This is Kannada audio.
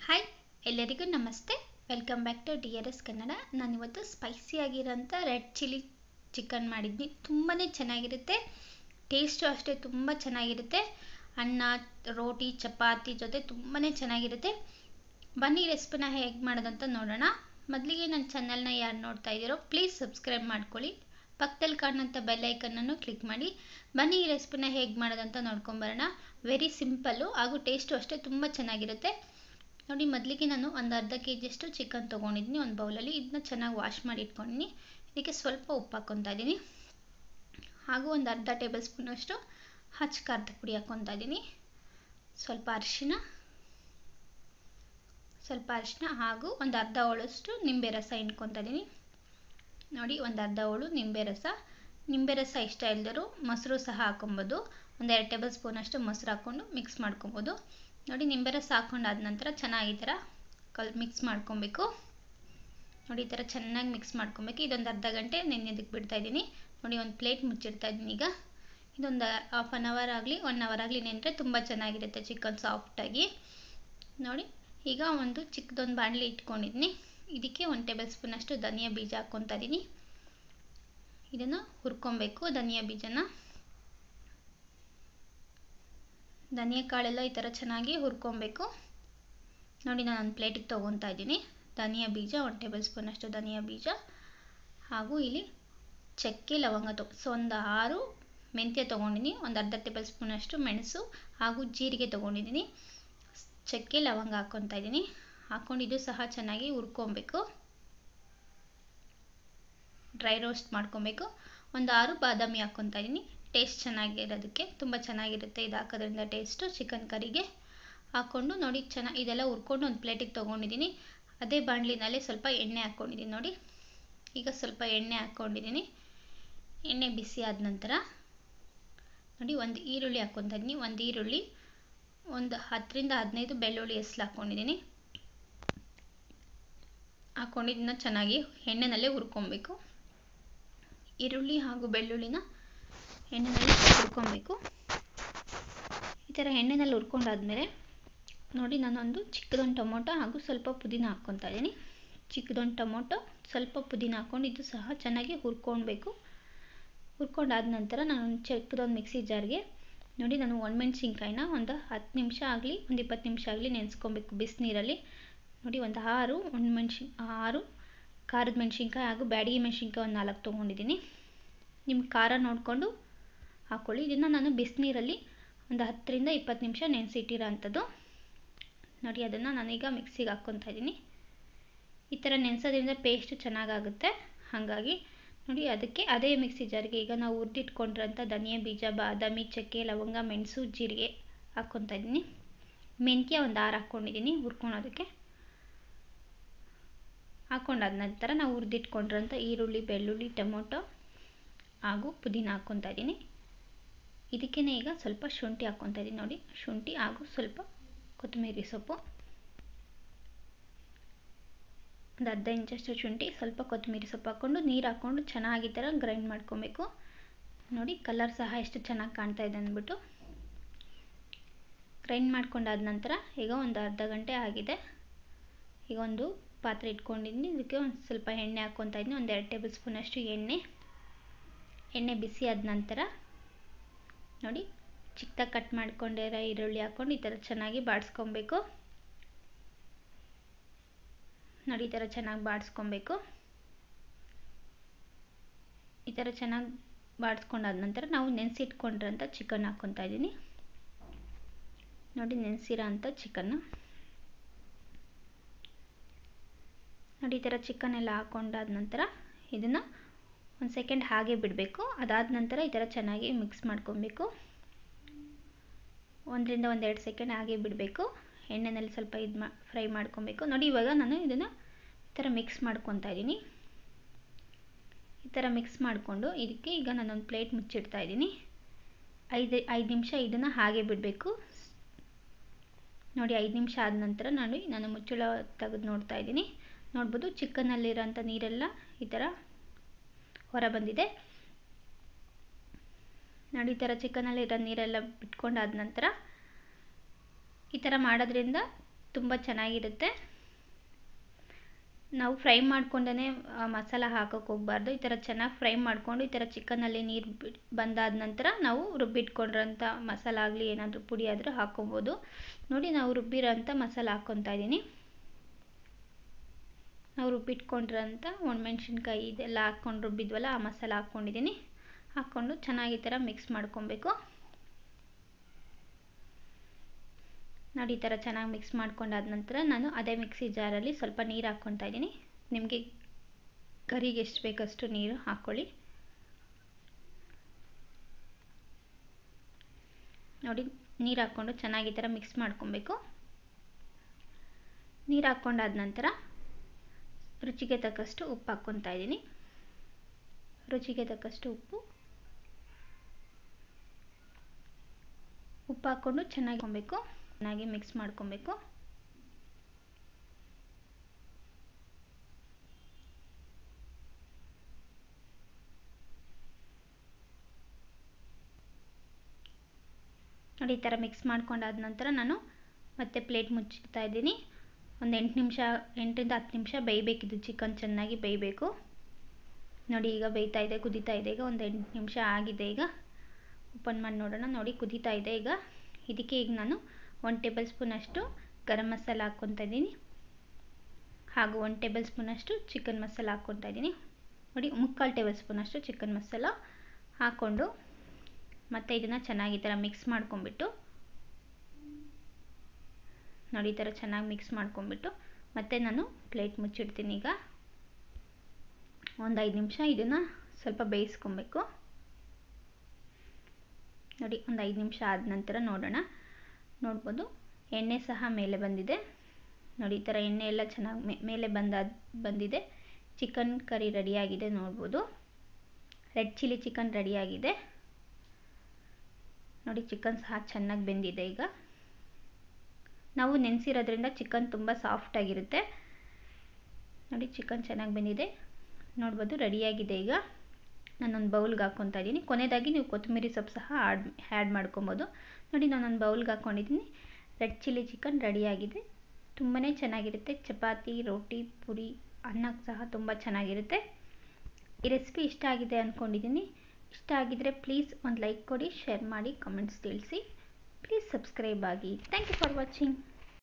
ಹಾಯ್ ಎಲ್ಲರಿಗೂ ನಮಸ್ತೆ welcome back to D R S Kannada ನಾನಿವತ್ತು ಸ್ಪೈಸಿಯಾಗಿರೋಂಥ ರೆಡ್ ಚಿಲ್ಲಿ ಚಿಕನ್ ಮಾಡಿದ್ನಿ ತುಂಬಾ ಚೆನ್ನಾಗಿರುತ್ತೆ ಟೇಸ್ಟು ಅಷ್ಟೇ ತುಂಬ ಚೆನ್ನಾಗಿರುತ್ತೆ ಅನ್ನ ರೋಟಿ ಚಪಾತಿ ಜೊತೆ ತುಂಬಾ ಚೆನ್ನಾಗಿರುತ್ತೆ ಬನ್ನಿ ರೆಸಿಪಿನ ಹೇಗೆ ಮಾಡೋದಂತ ನೋಡೋಣ ಮೊದಲಿಗೆ ನನ್ನ ಚಾನಲ್ನ ಯಾರು ನೋಡ್ತಾ ಇದ್ದೀರೋ ಪ್ಲೀಸ್ ಸಬ್ಸ್ಕ್ರೈಬ್ ಮಾಡ್ಕೊಳ್ಳಿ ಪಕ್ಕದಲ್ಲಿ ಕಾಣೋಂಥ ಬೆಲ್ ಐಕನ್ನನ್ನು ಕ್ಲಿಕ್ ಮಾಡಿ ಬನ್ನಿ ಈ ರೆಸಿಪಿನ ಹೇಗೆ ಮಾಡೋದಂತ ನೋಡ್ಕೊಂಬರೋಣ ವೆರಿ ಸಿಂಪಲ್ಲು ಹಾಗೂ ಟೇಸ್ಟು ಅಷ್ಟೇ ತುಂಬ ಚೆನ್ನಾಗಿರುತ್ತೆ ನೋಡಿ ಮೊದಲಿಗೆ ನಾನು ಒಂದು ಅರ್ಧ ಕೆ ಜಿಯಷ್ಟು ಚಿಕನ್ ತೊಗೊಂಡಿದ್ದೀನಿ ಒಂದು ಬೌಲಲ್ಲಿ ಇದನ್ನ ಚೆನ್ನಾಗಿ ವಾಶ್ ಮಾಡಿ ಇಟ್ಕೊಂಡಿದ್ದೀನಿ ಇದಕ್ಕೆ ಸ್ವಲ್ಪ ಉಪ್ಪು ಹಾಕ್ಕೊತಾ ಇದ್ದೀನಿ ಹಾಗೂ ಒಂದು ಅರ್ಧ ಟೇಬಲ್ ಸ್ಪೂನಷ್ಟು ಹಚ್ಚ ಖಾರದ ಪುಡಿ ಹಾಕ್ಕೊತಾ ಇದ್ದೀನಿ ಸ್ವಲ್ಪ ಅರಿಶಿನ ಸ್ವಲ್ಪ ಅರಿಶಿನ ಹಾಗೂ ಒಂದು ಅರ್ಧ ಹೋಳಷ್ಟು ನಿಂಬೆ ರಸ ಹಿಂಡ್ಕೊತಾ ಇದ್ದೀನಿ ನೋಡಿ ಒಂದು ಅರ್ಧ ಹೋಳು ನಿಂಬೆ ರಸ ನಿಂಬೆ ರಸ ಇಷ್ಟ ಇಲ್ಲದರೂ ಮೊಸರು ಸಹ ಹಾಕೊಬೋದು ಒಂದು ಎರಡು ಟೇಬಲ್ ಸ್ಪೂನಷ್ಟು ಮೊಸರು ಹಾಕ್ಕೊಂಡು ಮಿಕ್ಸ್ ಮಾಡ್ಕೊಬೋದು ನೋಡಿ ನಿಂಬೆ ರಸ ಹಾಕ್ಕೊಂಡಾದ ನಂತರ ಚೆನ್ನಾಗಿ ಈ ಥರ ಕಲ್ ಮಿಕ್ಸ್ ಮಾಡ್ಕೊಬೇಕು ನೋಡಿ ಈ ಥರ ಚೆನ್ನಾಗಿ ಮಿಕ್ಸ್ ಮಾಡ್ಕೊಬೇಕು ಇದೊಂದು ಅರ್ಧ ಗಂಟೆ ನೆನೆಯೋದಕ್ಕೆ ಬಿಡ್ತಾಯಿದ್ದೀನಿ ನೋಡಿ ಒಂದು ಪ್ಲೇಟ್ ಮುಚ್ಚಿಡ್ತಾ ಇದ್ದೀನಿ ಈಗ ಇದೊಂದು ಹಾಫ್ ಆನ್ ಅವರ್ ಆಗಲಿ ಒನ್ ಅವರ್ ಆಗಲಿ ನೆನೆದ್ರೆ ತುಂಬ ಚೆನ್ನಾಗಿರುತ್ತೆ ಚಿಕನ್ ಸಾಫ್ಟಾಗಿ ನೋಡಿ ಈಗ ಒಂದು ಚಿಕ್ಕದೊಂದು ಬಾಣಲಿ ಇಟ್ಕೊಂಡಿದ್ದೀನಿ ಇದಕ್ಕೆ ಒಂದು ಟೇಬಲ್ ಸ್ಪೂನಷ್ಟು ಧನಿಯಾ ಬೀಜ ಹಾಕ್ಕೊತಾ ಇದ್ದೀನಿ ಇದನ್ನು ಹುರ್ಕೊಬೇಕು ಧನಿಯಾ ಬೀಜನ ಧನಿಯಾ ಕಾಳೆಲ್ಲ ಈ ಥರ ಚೆನ್ನಾಗಿ ಹುರ್ಕೊಬೇಕು ನೋಡಿ ನಾನು ಒಂದು ಪ್ಲೇಟಿಗೆ ತೊಗೊತಾ ಇದ್ದೀನಿ ಧನಿಯಾ ಬೀಜ ಒಂದು ಟೇಬಲ್ ಸ್ಪೂನಷ್ಟು ಧನಿಯಾ ಬೀಜ ಹಾಗೂ ಇಲ್ಲಿ ಚಕ್ಕೆ ಲವಂಗ ತೊ ಸೊ ಒಂದು ಆರು ಮೆಂತ್ಯ ತೊಗೊಂಡಿದ್ದೀನಿ ಒಂದು ಅರ್ಧ ಟೇಬಲ್ ಸ್ಪೂನಷ್ಟು ಮೆಣಸು ಹಾಗೂ ಜೀರಿಗೆ ತೊಗೊಂಡಿದ್ದೀನಿ ಚಕ್ಕೆ ಲವಂಗ ಹಾಕ್ಕೊತಾ ಇದ್ದೀನಿ ಹಾಕ್ಕೊಂಡಿದ್ದು ಸಹ ಚೆನ್ನಾಗಿ ಹುರ್ಕೊಬೇಕು ಡ್ರೈ ರೋಸ್ಟ್ ಮಾಡ್ಕೊಬೇಕು ಒಂದು ಆರು ಬಾದಾಮಿ ಹಾಕ್ಕೊತಾ ಇದ್ದೀನಿ ಟೇಸ್ಟ್ ಚೆನ್ನಾಗಿರೋದಕ್ಕೆ ತುಂಬ ಚೆನ್ನಾಗಿರುತ್ತೆ ಇದು ಹಾಕೋದ್ರಿಂದ ಟೇಸ್ಟು ಚಿಕನ್ ಕರಿಗೆ ಹಾಕ್ಕೊಂಡು ನೋಡಿ ಚೆನ್ನಾಗಿ ಇದೆಲ್ಲ ಹುರ್ಕೊಂಡು ಒಂದು ಪ್ಲೇಟಿಗೆ ತೊಗೊಂಡಿದ್ದೀನಿ ಅದೇ ಬಾಣಲಿನಲ್ಲೇ ಸ್ವಲ್ಪ ಎಣ್ಣೆ ಹಾಕ್ಕೊಂಡಿದ್ದೀನಿ ನೋಡಿ ಈಗ ಸ್ವಲ್ಪ ಎಣ್ಣೆ ಹಾಕ್ಕೊಂಡಿದ್ದೀನಿ ಎಣ್ಣೆ ಬಿಸಿ ಆದ ನಂತರ ನೋಡಿ ಒಂದು ಈರುಳ್ಳಿ ಹಾಕ್ಕೊತಾ ಇದ್ದೀನಿ ಒಂದು ಈರುಳ್ಳಿ ಒಂದು ಹತ್ತರಿಂದ ಹದಿನೈದು ಬೆಳ್ಳುಳ್ಳಿ ಹೆಸ್ಲು ಹಾಕ್ಕೊಂಡಿದ್ದೀನಿ ಹಾಕ್ಕೊಂಡಿದ್ದನ್ನ ಚೆನ್ನಾಗಿ ಎಣ್ಣೆನಲ್ಲೇ ಹುರ್ಕೊಬೇಕು ಈರುಳ್ಳಿ ಹಾಗೂ ಬೆಳ್ಳುಳ್ಳಿನ ಎಣ್ಣೆನಲ್ಲಿ ಹುರ್ಕೊಬೇಕು ಈ ಥರ ಎಣ್ಣೆನಲ್ಲಿ ಹುರ್ಕೊಂಡಾದ್ಮೇಲೆ ನೋಡಿ ನಾನೊಂದು ಚಿಕ್ಕದೊಂದು ಟೊಮೊಟೊ ಹಾಗೂ ಸ್ವಲ್ಪ ಪುದೀನ ಹಾಕ್ಕೊತಾ ಇದ್ದೀನಿ ಚಿಕ್ಕದೊಂದು ಟೊಮೊಟೊ ಸ್ವಲ್ಪ ಪುದೀನ ಹಾಕ್ಕೊಂಡು ಇದು ಸಹ ಚೆನ್ನಾಗಿ ಹುರ್ಕೊಳ್ಬೇಕು ಹುರ್ಕೊಂಡಾದ ನಂತರ ನಾನು ಚಿಕ್ಕದೊಂದು ಮಿಕ್ಸಿ ಜಾರ್ಗೆ ನೋಡಿ ನಾನು ಒಣಮೆಣ್ಸಿನ್ಕಾಯಿನ ಒಂದು ಹತ್ತು ನಿಮಿಷ ಆಗಲಿ ಒಂದು ಇಪ್ಪತ್ತು ನಿಮಿಷ ಆಗಲಿ ನೆನೆಸ್ಕೊಬೇಕು ಬಿಸಿನೀರಲ್ಲಿ ನೋಡಿ ಒಂದು ಆರು ಒಣಮೆಣ್ಸಿನ್ ಆರು ಖಾರದ ಮೆಣಸಿನ್ಕಾಯಿ ಹಾಗೂ ಬ್ಯಾಡಗಿ ಮೆಣಸಿನ್ಕಾಯಿ ಒಂದು ನಾಲ್ಕು ತೊಗೊಂಡಿದ್ದೀನಿ ನಿಮ್ಮ ಖಾರ ನೋಡಿಕೊಂಡು ಹಾಕ್ಕೊಳ್ಳಿ ಇದನ್ನು ನಾನು ಬಿಸಿನೀರಲ್ಲಿ ಒಂದು ಹತ್ತರಿಂದ ಇಪ್ಪತ್ತು ನಿಮಿಷ ನೆನೆಸಿಟ್ಟಿರೋ ಅಂಥದ್ದು ನೋಡಿ ಅದನ್ನು ನಾನೀಗ ಮಿಕ್ಸಿಗೆ ಹಾಕ್ಕೊತಾ ಇದ್ದೀನಿ ಈ ಥರ ನೆನೆಸೋದ್ರಿಂದ ಪೇಸ್ಟ್ ಚೆನ್ನಾಗಾಗುತ್ತೆ ಹಾಗಾಗಿ ನೋಡಿ ಅದಕ್ಕೆ ಅದೇ ಮಿಕ್ಸಿ ಜಾರಿಗೆ ಈಗ ನಾವು ಹುರಿದಿಟ್ಕೊಂಡಿರೋಂಥ ಧನಿಯಾ ಬೀಜ ಬಾದಾಮಿ ಚಕ್ಕೆ ಲವಂಗ ಮೆಣಸು ಜೀರಿಗೆ ಹಾಕ್ಕೊತಾ ಇದ್ದೀನಿ ಮೆಂತ್ಯ ಒಂದು ಆರು ಹಾಕ್ಕೊಂಡಿದ್ದೀನಿ ಹುರ್ಕೊಳೋದಕ್ಕೆ ಹಾಕ್ಕೊಂಡಾದ ನಂತರ ನಾವು ಹುರಿದಿಟ್ಕೊಂಡಿರೋಂಥ ಈರುಳ್ಳಿ ಬೆಳ್ಳುಳ್ಳಿ ಟೊಮೊಟೊ ಹಾಗೂ ಪುದೀನ ಹಾಕ್ಕೊತಾ ಇದ್ದೀನಿ ಇದಕ್ಕೇ ಈಗ ಸ್ವಲ್ಪ ಶುಂಠಿ ಹಾಕ್ಕೊತಾ ಇದ್ದೀನಿ ನೋಡಿ ಶುಂಠಿ ಹಾಗೂ ಸ್ವಲ್ಪ ಕೊತ್ತಂಬರಿ ಸೊಪ್ಪು ಒಂದು ಅರ್ಧ ಇಂಚಷ್ಟು ಶುಂಠಿ ಸ್ವಲ್ಪ ಕೊತ್ತಂಬರಿ ಸೊಪ್ಪು ಹಾಕ್ಕೊಂಡು ನೀರು ಹಾಕ್ಕೊಂಡು ಚೆನ್ನಾಗಿ ಥರ ಗ್ರೈಂಡ್ ಮಾಡ್ಕೊಬೇಕು ನೋಡಿ ಕಲರ್ ಸಹ ಎಷ್ಟು ಚೆನ್ನಾಗಿ ಕಾಣ್ತಾ ಇದೆ ಅಂದ್ಬಿಟ್ಟು ಗ್ರೈಂಡ್ ಮಾಡ್ಕೊಂಡಾದ ನಂತರ ಈಗ ಒಂದು ಅರ್ಧ ಗಂಟೆ ಆಗಿದೆ ಈಗ ಒಂದು ಪಾತ್ರೆ ಇಟ್ಕೊಂಡಿದ್ದೀನಿ ಇದಕ್ಕೆ ಒಂದು ಸ್ವಲ್ಪ ಎಣ್ಣೆ ಹಾಕ್ಕೊತಾ ಇದ್ದೀನಿ ಒಂದು ಎರಡು ಟೇಬಲ್ ಸ್ಪೂನಷ್ಟು ಎಣ್ಣೆ ಎಣ್ಣೆ ಬಿಸಿ ಆದ ನಂತರ ನೋಡಿ ಚಿಕ್ಕದಾಗಿ ಕಟ್ ಮಾಡ್ಕೊಂಡಿರೋ ಈರುಳ್ಳಿ ಹಾಕ್ಕೊಂಡು ಈ ಥರ ಚೆನ್ನಾಗಿ ಬಾಡಿಸ್ಕೊಬೇಕು ನೋಡಿ ಈ ಥರ ಚೆನ್ನಾಗಿ ಬಾಡಿಸ್ಕೊಬೇಕು ಈ ಥರ ಚೆನ್ನಾಗಿ ಬಾಡಿಸ್ಕೊಂಡಾದ ನಂತರ ನಾವು ನೆನೆಸಿಟ್ಕೊಂಡಿರೋಂಥ ಚಿಕನ್ ಹಾಕ್ಕೊತಾ ಇದ್ದೀನಿ ನೋಡಿ ನೆನೆಸಿರೋ ಅಂಥ ಚಿಕನ್ನು ನೋಡಿ ಈ ಥರ ಚಿಕನ್ ಎಲ್ಲ ಹಾಕ್ಕೊಂಡಾದ ನಂತರ ಇದನ್ನು ಒಂದು ಸೆಕೆಂಡ್ ಹಾಗೆ ಬಿಡಬೇಕು ಅದಾದ ನಂತರ ಈ ಥರ ಚೆನ್ನಾಗಿ ಮಿಕ್ಸ್ ಮಾಡ್ಕೊಬೇಕು ಒಂದರಿಂದ ಒಂದೆರಡು ಸೆಕೆಂಡ್ ಹಾಗೆ ಬಿಡಬೇಕು ಎಣ್ಣೆನಲ್ಲಿ ಸ್ವಲ್ಪ ಇದು ಮಾ ಫ್ರೈ ಮಾಡ್ಕೊಬೇಕು ನೋಡಿ ಇವಾಗ ನಾನು ಇದನ್ನು ಈ ಥರ ಮಿಕ್ಸ್ ಮಾಡ್ಕೊತಾ ಇದ್ದೀನಿ ಈ ಥರ ಮಿಕ್ಸ್ ಮಾಡಿಕೊಂಡು ಇದಕ್ಕೆ ಈಗ ನಾನೊಂದು ಪ್ಲೇಟ್ ಮುಚ್ಚಿಡ್ತಾ ಇದ್ದೀನಿ ಐದು ಐದು ನಿಮಿಷ ಇದನ್ನು ಹಾಗೆ ಬಿಡಬೇಕು ನೋಡಿ ಐದು ನಿಮಿಷ ಆದ ನಂತರ ನೋಡಿ ನಾನು ಮುಚ್ಚಳ ತೆಗೆದು ನೋಡ್ತಾ ಇದ್ದೀನಿ ನೋಡ್ಬೋದು ಚಿಕನ್ನಲ್ಲಿರೋಂಥ ನೀರೆಲ್ಲ ಈ ಥರ ಹೊರ ಬಂದಿದೆ ನೋಡಿ ಈ ಥರ ಚಿಕನಲ್ಲಿರೋ ನೀರೆಲ್ಲ ಬಿಟ್ಕೊಂಡಾದ ನಂತರ ಈ ಥರ ಮಾಡೋದ್ರಿಂದ ತುಂಬ ಚೆನ್ನಾಗಿರುತ್ತೆ ನಾವು ಫ್ರೈ ಮಾಡ್ಕೊಂಡೇ ಮಸಾಲ ಹಾಕೋಕ್ಕೆ ಹೋಗಬಾರ್ದು ಈ ಥರ ಚೆನ್ನಾಗಿ ಫ್ರೈ ಮಾಡಿಕೊಂಡು ಈ ಥರ ಚಿಕನಲ್ಲಿ ನೀರು ಬಿಟ್ಟು ಬಂದಾದ ನಂತರ ನಾವು ರುಬ್ಬಿಟ್ಕೊಂಡಿರೋಂಥ ಮಸಾಲ ಆಗಲಿ ಏನಾದರೂ ಪುಡಿ ಆದರೂ ಹಾಕ್ಕೊಬೋದು ನೋಡಿ ನಾವು ರುಬ್ಬಿರೋಂಥ ಮಸಾಲ ಹಾಕ್ಕೊತಾ ಇದ್ದೀನಿ ನಾವು ರುಬ್ಬಿಟ್ಕೊಂಡಿರೋಂಥ ಒಣಮೆಣ್ಸಿನ್ಕಾಯಿ ಇದೆಲ್ಲ ಹಾಕ್ಕೊಂಡು ರುಬ್ಬಿದ್ವಲ್ಲ ಆ ಮಸಾಲ ಹಾಕ್ಕೊಂಡಿದ್ದೀನಿ ಹಾಕ್ಕೊಂಡು ಚೆನ್ನಾಗಿ ಈ ಥರ ಮಿಕ್ಸ್ ಮಾಡ್ಕೊಬೇಕು ನೋಡಿ ಈ ಥರ ಚೆನ್ನಾಗಿ ಮಿಕ್ಸ್ ಮಾಡ್ಕೊಂಡಾದ ನಂತರ ನಾನು ಅದೇ ಮಿಕ್ಸಿ ಜಾರಲ್ಲಿ ಸ್ವಲ್ಪ ನೀರು ಹಾಕ್ಕೊತಾ ಇದ್ದೀನಿ ನಿಮಗೆ ಕರಿಗೆ ಎಷ್ಟು ಬೇಕಷ್ಟು ನೀರು ಹಾಕ್ಕೊಳ್ಳಿ ನೋಡಿ ನೀರು ಹಾಕ್ಕೊಂಡು ಚೆನ್ನಾಗಿ ಈ ಥರ ಮಿಕ್ಸ್ ಮಾಡ್ಕೊಬೇಕು ನೀರು ಹಾಕ್ಕೊಂಡಾದ ನಂತರ ರುಚಿಗೆ ತಕ್ಕಷ್ಟು ಉಪ್ಪು ಹಾಕ್ಕೊತಾ ಇದ್ದೀನಿ ರುಚಿಗೆ ತಕ್ಕಷ್ಟು ಉಪ್ಪು ಉಪ್ಪು ಹಾಕ್ಕೊಂಡು ಚೆನ್ನಾಗಿ ಕೊಬೇಕು ಚೆನ್ನಾಗಿ ಮಿಕ್ಸ್ ಮಾಡ್ಕೊಬೇಕು ನೋಡಿ ಈ ಥರ ಮಿಕ್ಸ್ ಮಾಡ್ಕೊಂಡಾದ ನಂತರ ನಾನು ಮತ್ತೆ ಪ್ಲೇಟ್ ಮುಚ್ಚಿಡ್ತಾ ಇದ್ದೀನಿ ಒಂದು ಎಂಟು ನಿಮಿಷ ಎಂಟರಿಂದ ಹತ್ತು ನಿಮಿಷ ಬೇಯಬೇಕಿದ್ದು ಚಿಕನ್ ಚೆನ್ನಾಗಿ ಬೇಯಬೇಕು ನೋಡಿ ಈಗ ಬೇಯ್ತಾ ಇದೆ ಕುದೀತಾ ಇದೆ ಈಗ ಒಂದು ಎಂಟು ನಿಮಿಷ ಆಗಿದೆ ಈಗ ಓಪನ್ ಮಾಡಿ ನೋಡೋಣ ನೋಡಿ ಕುದೀತಾ ಇದೆ ಈಗ ಇದಕ್ಕೆ ಈಗ ನಾನು ಒನ್ ಟೇಬಲ್ ಸ್ಪೂನಷ್ಟು ಗರಂ ಮಸಾಲ ಹಾಕ್ಕೊತಾ ಇದ್ದೀನಿ ಹಾಗೂ ಒನ್ ಟೇಬಲ್ ಸ್ಪೂನಷ್ಟು ಚಿಕನ್ ಮಸಾಲ ಹಾಕ್ಕೊತಾ ಇದ್ದೀನಿ ನೋಡಿ ಮುಕ್ಕಾಲು ಟೇಬಲ್ ಸ್ಪೂನಷ್ಟು ಚಿಕನ್ ಮಸಾಲ ಹಾಕ್ಕೊಂಡು ಮತ್ತು ಇದನ್ನು ಚೆನ್ನಾಗಿ ಈ ಥರ ಮಿಕ್ಸ್ ಮಾಡ್ಕೊಂಬಿಟ್ಟು ನೋಡಿ ಈ ಥರ ಚೆನ್ನಾಗಿ ಮಿಕ್ಸ್ ಮಾಡ್ಕೊಂಬಿಟ್ಟು ಮತ್ತೆ ನಾನು ಪ್ಲೇಟ್ ಮುಚ್ಚಿಡ್ತೀನಿ ಈಗ ಒಂದು ಐದು ನಿಮಿಷ ಇದನ್ನು ಸ್ವಲ್ಪ ಬೇಯಿಸ್ಕೊಬೇಕು ನೋಡಿ ಒಂದು ಐದು ನಿಮಿಷ ಆದ ನಂತರ ನೋಡೋಣ ನೋಡ್ಬೋದು ಎಣ್ಣೆ ಸಹ ಮೇಲೆ ಬಂದಿದೆ ನೋಡಿ ಈ ಥರ ಎಣ್ಣೆ ಎಲ್ಲ ಚೆನ್ನಾಗಿ ಮೇಲೆ ಬಂದಾದ ಬಂದಿದೆ ಚಿಕನ್ ಕರಿ ರೆಡಿಯಾಗಿದೆ ನೋಡ್ಬೋದು ರೆಡ್ ಚಿಲ್ಲಿ ಚಿಕನ್ ರೆಡಿಯಾಗಿದೆ ನೋಡಿ ಚಿಕನ್ ಸಹ ಚೆನ್ನಾಗಿ ಬೆಂದಿದೆ ಈಗ ನಾವು ನೆನೆಸಿರೋದ್ರಿಂದ ಚಿಕನ್ ತುಂಬ ಸಾಫ್ಟಾಗಿರುತ್ತೆ ನೋಡಿ ಚಿಕನ್ ಚೆನ್ನಾಗಿ ಬೆಂದಿದೆ ನೋಡ್ಬೋದು ರೆಡಿಯಾಗಿದೆ ಈಗ ನಾನೊಂದು ಬೌಲ್ಗೆ ಹಾಕ್ಕೊತಾ ಇದ್ದೀನಿ ಕೊನೆಯದಾಗಿ ನೀವು ಕೊತ್ತಂಬರಿ ಸೊಪ್ಪು ಸಹ ಆಡ್ ಆ್ಯಡ್ ಮಾಡ್ಕೊಬೋದು ನೋಡಿ ನಾನೊಂದು ಬೌಲ್ಗೆ ಹಾಕ್ಕೊಂಡಿದ್ದೀನಿ ರೆಡ್ ಚಿಲ್ಲಿ ಚಿಕನ್ ರೆಡಿಯಾಗಿದೆ ತುಂಬಾ ಚೆನ್ನಾಗಿರುತ್ತೆ ಚಪಾತಿ ರೋಟಿ ಪುರಿ ಅನ್ನಕ್ಕೆ ಸಹ ತುಂಬ ಚೆನ್ನಾಗಿರುತ್ತೆ ಈ ರೆಸಿಪಿ ಇಷ್ಟ ಆಗಿದೆ ಅಂದ್ಕೊಂಡಿದ್ದೀನಿ ಇಷ್ಟ ಆಗಿದರೆ ಪ್ಲೀಸ್ ಒಂದು ಲೈಕ್ ಕೊಡಿ ಶೇರ್ ಮಾಡಿ ಕಮೆಂಟ್ಸ್ ತಿಳಿಸಿ ಪ್ಲೀಸ್ ಸಬ್ಸ್ಕ್ರೈಬ್ ಆಗಿ ಥ್ಯಾಂಕ್ ಯು ಫಾರ್ ವಾಚಿಂಗ್